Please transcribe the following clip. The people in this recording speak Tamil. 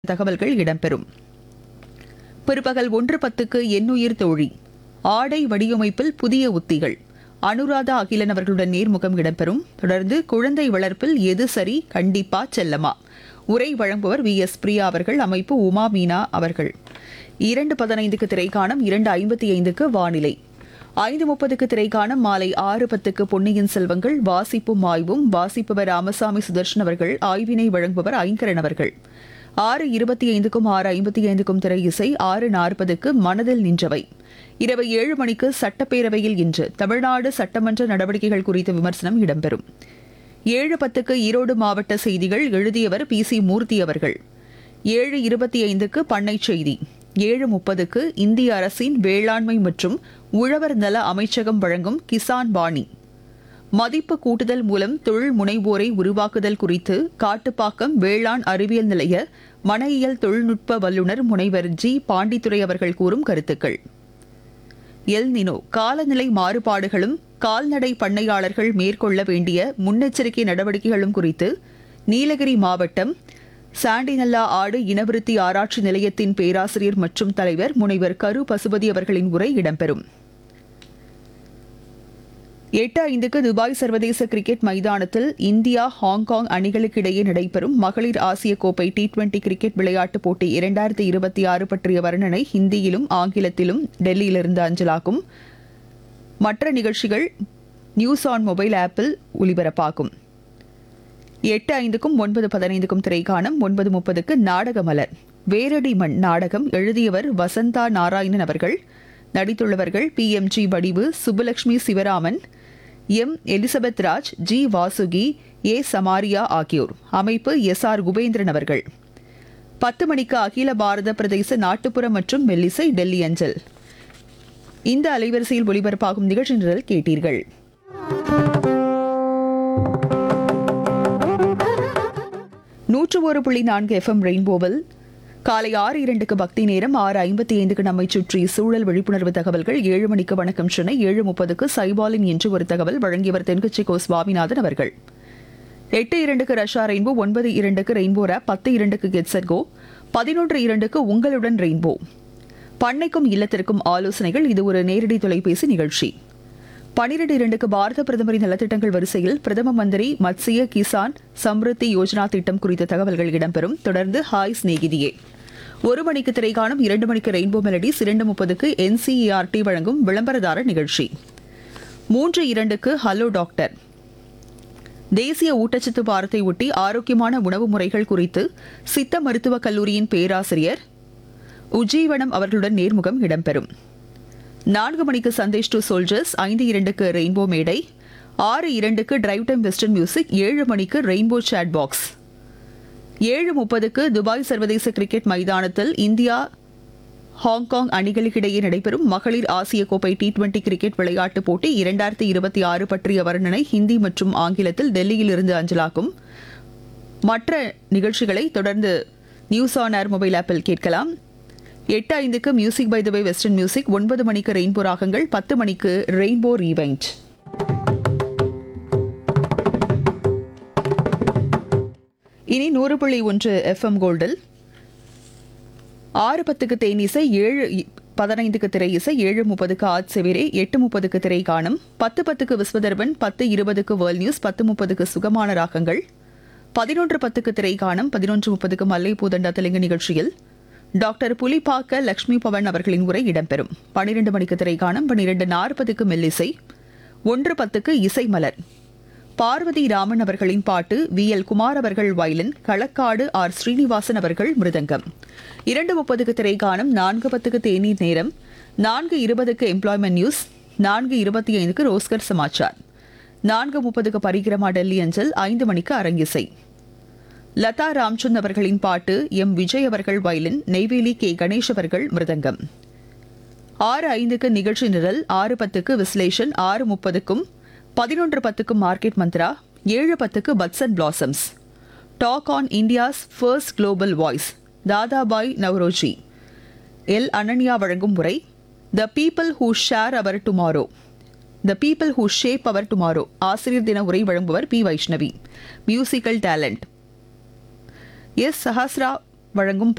தகவல்கள் இடம்பெறும் பிற்பகல் ஒன்று பத்துக்கு எண்ணுயிர் தோழி ஆடை வடிவமைப்பில் புதிய உத்திகள் அனுராதா அகிலன் அவர்களுடன் நேர்முகம் இடம்பெறும் தொடர்ந்து குழந்தை வளர்ப்பில் எது சரி கண்டிப்பா செல்லமா உரை வழங்குபவர் வி எஸ் பிரியா அவர்கள் அமைப்பு உமா மீனா அவர்கள் இரண்டு பதினைந்துக்கு திரைக்காணம் இரண்டு ஐம்பத்தி ஐந்துக்கு வானிலை ஐந்து முப்பதுக்கு திரைக்காணம் மாலை ஆறு பத்துக்கு பொன்னியின் செல்வங்கள் வாசிப்பும் ஆய்வும் வாசிப்பவர் ராமசாமி சுதர்ஷன் அவர்கள் ஆய்வினை வழங்குபவர் ஐங்கரன் அவர்கள் ஆறு இருபத்தி ஐந்துக்கும் ஆறு ஐம்பத்தி ஐந்துக்கும் திரை இசை ஆறு நாற்பதுக்கு மனதில் நின்றவை இரவு ஏழு மணிக்கு சட்டப்பேரவையில் இன்று தமிழ்நாடு சட்டமன்ற நடவடிக்கைகள் குறித்த விமர்சனம் இடம்பெறும் ஏழு பத்துக்கு ஈரோடு மாவட்ட செய்திகள் எழுதியவர் பி சி மூர்த்தி அவர்கள் ஏழு இருபத்தி ஐந்துக்கு பண்ணை செய்தி ஏழு முப்பதுக்கு இந்திய அரசின் வேளாண்மை மற்றும் உழவர் நல அமைச்சகம் வழங்கும் கிசான் பாணி மதிப்பு கூட்டுதல் மூலம் தொழில் முனைவோரை உருவாக்குதல் குறித்து காட்டுப்பாக்கம் வேளாண் அறிவியல் நிலைய மனையியல் தொழில்நுட்ப வல்லுநர் முனைவர் ஜி பாண்டித்துரை அவர்கள் கூறும் கருத்துக்கள் எல் நினோ காலநிலை மாறுபாடுகளும் கால்நடை பண்ணையாளர்கள் மேற்கொள்ள வேண்டிய முன்னெச்சரிக்கை நடவடிக்கைகளும் குறித்து நீலகிரி மாவட்டம் சாண்டிநல்லா ஆடு இனவிருத்தி ஆராய்ச்சி நிலையத்தின் பேராசிரியர் மற்றும் தலைவர் முனைவர் கரு பசுபதி அவர்களின் உரை இடம்பெறும் எட்டு ஐந்துக்கு துபாய் சர்வதேச கிரிக்கெட் மைதானத்தில் இந்தியா ஹாங்காங் அணிகளுக்கிடையே நடைபெறும் மகளிர் ஆசிய கோப்பை டி டுவெண்டி கிரிக்கெட் விளையாட்டுப் போட்டி இரண்டாயிரத்தி இருபத்தி ஆறு பற்றிய வர்ணனை ஹிந்தியிலும் ஆங்கிலத்திலும் டெல்லியிலிருந்து அஞ்சலாகும் மற்ற நிகழ்ச்சிகள் நியூஸ் ஆன் மொபைல் ஆப்பில் ஒலிபரப்பாகும் எட்டு ஐந்துக்கும் ஒன்பது பதினைந்துக்கும் திரைக்காணம் ஒன்பது முப்பதுக்கு நாடக மலர் வேரடி மண் நாடகம் எழுதியவர் வசந்தா நாராயணன் அவர்கள் நடித்துள்ளவர்கள் B M G Vadivu Subbulakshmi Sivaraman M Elizabeth Raj G Vasuki A Samaria ஆகியோர் அமைப்பு எஸ் ஆர் குபேந்திரன் அவர்கள் பத்து மணிக்கு அகில பாரத பிரதேச நாட்டுப்புற மற்றும் மெல்லிசை டெல்லி அஞ்சல் இந்த அலைவரிசையில் ஒலிபரப்பாகும் நிகழ்ச்சி நிரல் கேட்டீர்கள் நூற்று ஒரு புள்ளி நான்கு எஃப்எம் ரெயின்போவில் காலை ஆறு இரண்டுக்கு பக்தி நேரம் ஆறு ஐம்பத்தி ஐந்துக்கு நம்மை சுற்றி சூழல் விழிப்புணர்வு தகவல்கள் ஏழு மணிக்கு வணக்கம் சென்னை ஏழு முப்பதுக்கு சைபாலின் என்று ஒரு தகவல் வழங்கியவர் தென்கட்சி கோ சுவாமிநாதன் அவர்கள் எட்டு இரண்டுக்கு ரஷ்யா ரெயின்போ ஒன்பது இரண்டுக்கு ரெயின்போ ரேப் பத்து இரண்டுக்கு கெட்சட் கோ பதினொன்று இரண்டுக்கு உங்களுடன் ரெயின்போ பண்ணைக்கும் இல்லத்திற்கும் ஆலோசனைகள் இது ஒரு நேரடி தொலைபேசி நிகழ்ச்சி பனிரெண்டு இரண்டுக்கு பாரத பிரதமரின் நலத்திட்டங்கள் வரிசையில் பிரதம மந்திரி மத்சிய கிசான் சம்ருத்தி யோஜனா திட்டம் குறித்த தகவல்கள் இடம்பெறும் தொடர்ந்து ஹாய் சிநேகிதியே ஒரு மணிக்கு திரைக்காணும் இரண்டு மணிக்கு ரெயின்போ மெலடிஸ் இரண்டு முப்பதுக்கு என்சிஇஆர்டி வழங்கும் விளம்பரதார நிகழ்ச்சி மூன்று இரண்டுக்கு ஹலோ டாக்டர் தேசிய ஊட்டச்சத்து வாரத்தை ஒட்டி ஆரோக்கியமான உணவு முறைகள் குறித்து சித்த மருத்துவக் கல்லூரியின் பேராசிரியர் உஜீவனம் அவர்களுடன் நேர்முகம் இடம்பெறும் நான்கு மணிக்கு சந்தேஷ் டு சோல்ஜர்ஸ் ஐந்து இரண்டுக்கு ரெயின்போ மேடை ஆறு இரண்டுக்கு டிரைவ் டைம் வெஸ்டர்ன் மியூசிக் ஏழு மணிக்கு ரெயின்போ சேட் பாக்ஸ் ஏழு முப்பதுக்கு துபாய் சர்வதேச கிரிக்கெட் மைதானத்தில் இந்தியா ஹாங்காங் அணிகளுக்கிடையே நடைபெறும் மகளிர் ஆசிய கோப்பை டி டுவெண்டி கிரிக்கெட் விளையாட்டுப் போட்டி இரண்டாயிரத்தி இருபத்தி ஆறு பற்றிய வர்ணனை ஹிந்தி மற்றும் ஆங்கிலத்தில் டெல்லியில் இருந்து அஞ்சலாக்கும் மற்ற நிகழ்ச்சிகளை தொடர்ந்து நியூஸ் ஆன் ஏர் மொபைல் ஆப்பில் கேட்கலாம் எட்டு ஐந்துக்கு music by the way western music ஒன்பது மணிக்கு ரெயின்போ ராகங்கள் பத்து மணிக்கு ரெயின்போ ரீவைண்ட் இனி நூறு புள்ளி ஒன்று எஃப்எம் கோல்டில் ஆறு பத்துக்கு தேனிசை ஏழு இ- பதினைந்துக்கு திரை இசை ஏழு முப்பதுக்கு ஆத் செவிரே எட்டு முப்பதுக்கு திரை காணும் பத்து பத்துக்கு விஸ்வதர்பன் பத்து இருபதுக்கு வேர்ல்ட் நியூஸ் பத்து முப்பதுக்கு சுகமான ராகங்கள் பதினொன்று பத்துக்கு திரை காணும் பதினொன்று முப்பதுக்கு மல்லை பூதண்டா தெலுங்கு நிகழ்ச்சியில் டாக்டர் புலிபாக்க லக்ஷ்மி பவன் அவர்களின் உரை இடம்பெறும் பனிரெண்டு மணிக்கு திரை காணும் பன்னிரெண்டு நாற்பதுக்கு மெல்லிசை ஒன்று பத்துக்கு இசை மலர் பார்வதி ராமன் அவர்களின் பாட்டு வி எல் குமார் அவர்கள் வயலின் களக்காடு ஆர் ஸ்ரீனிவாசன் அவர்கள் மிருதங்கம் இரண்டு முப்பதுக்கு திரைக்காணும் நான்கு பத்துக்கு தேநீர் நேரம் நான்கு இருபதுக்கு எம்ப்ளாய்மெண்ட் நியூஸ் நான்கு இருபத்தி ஐந்துக்கு ரோஸ்கர் சமாச்சார் நான்கு முப்பதுக்கு பரிகிரமா டெல்லி அஞ்சல் ஐந்து மணிக்கு அரங்கிசை லதா ராம்சந்த் அவர்களின் பாட்டு எம் விஜய் அவர்கள் வயலின் நெய்வேலி கே கணேஷ் அவர்கள் மிருதங்கம் ஆறு ஐந்துக்கு நிகழ்ச்சி நிரல் ஆறு பத்துக்கு விஸ்லேஷன் ஆறு முப்பதுக்கும் பதினொன்று பத்துக்கு மார்க்கெட் மந்த்ரா ஏழு பத்துக்கு buds and blossoms talk on India's first global voice Dadabhai Naoroji L Ananya வழங்கும் உரை the people who share our tomorrow the people who shape our tomorrow ஆசிரியர் தின உரை வழங்குபவர் B Vaishnavi musical talent S Sahasra வழங்கும்